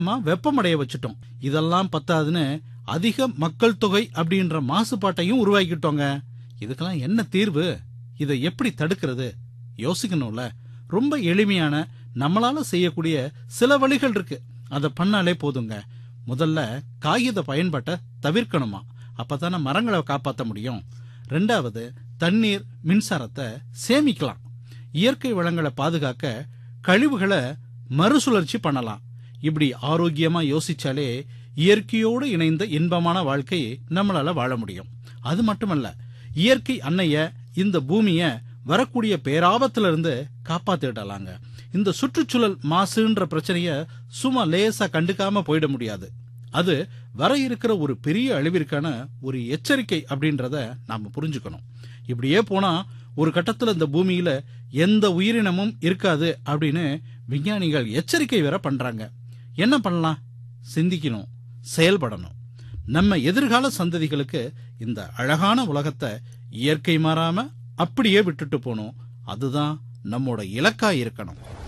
வெப்பமடைய வச்சுட்டோம் இதெல்லாம் பத்தாதுன்னு அதிக மக்கள் தொகை அப்படின்ற மாசுபாட்டையும் உருவாக்கிட்டோங்க இதுக்கெல்லாம் என்ன தீர்வு இதை எப்படி தடுக்கிறது யோசிக்கணும்ல ரொம்ப எளிமையான நம்மளால செய்யக்கூடிய சில வழிகள் இருக்கு அதை பண்ணாலே போதுங்க முதல்ல காகித பயன்பாட்டை தவிர்க்கணுமா அப்பதானே மரங்களை காப்பாற்ற முடியும் ரெண்டாவது தண்ணீர் மின்சாரத்தை சேமிக்கலாம் இயற்கை வளங்களை பாதுகாக்க கழிவுகளை மறுசுழற்சி பண்ணலாம் இப்படி ஆரோக்கியமா யோசிச்சாலே இயற்கையோடு இணைந்த இன்பமான வாழ்க்கை நம்மளால வாழ முடியும் அது மட்டுமல்ல இயற்கை அன்னைய இந்த பூமிய வரக்கூடிய பேராபத்துல இருந்து காப்பாத்திடலாங்க இந்த சுற்றுச்சூழல் மாசுன்ற பிரச்சனைய சும்மா லேசா கண்டுக்காம போயிட முடியாது அது வர இருக்கிற ஒரு பெரிய அழிவிற்கான ஒரு எச்சரிக்கை அப்படின்றத நாம புரிஞ்சுக்கணும் இப்படியே போனா ஒரு கட்டத்துல இந்த பூமியில எந்த உயிரினமும் இருக்காது அப்படின்னு விஞ்ஞானிகள் எச்சரிக்கை வேற பண்றாங்க என்ன பண்ணலாம் சிந்திக்கணும் செயல்படணும் நம்ம எதிர்கால சந்ததிகளுக்கு இந்த அழகான உலகத்தை இயற்கை மாறாம அப்படியே விட்டுட்டு போகணும் அதுதான் நம்மோட இலக்கா இருக்கணும்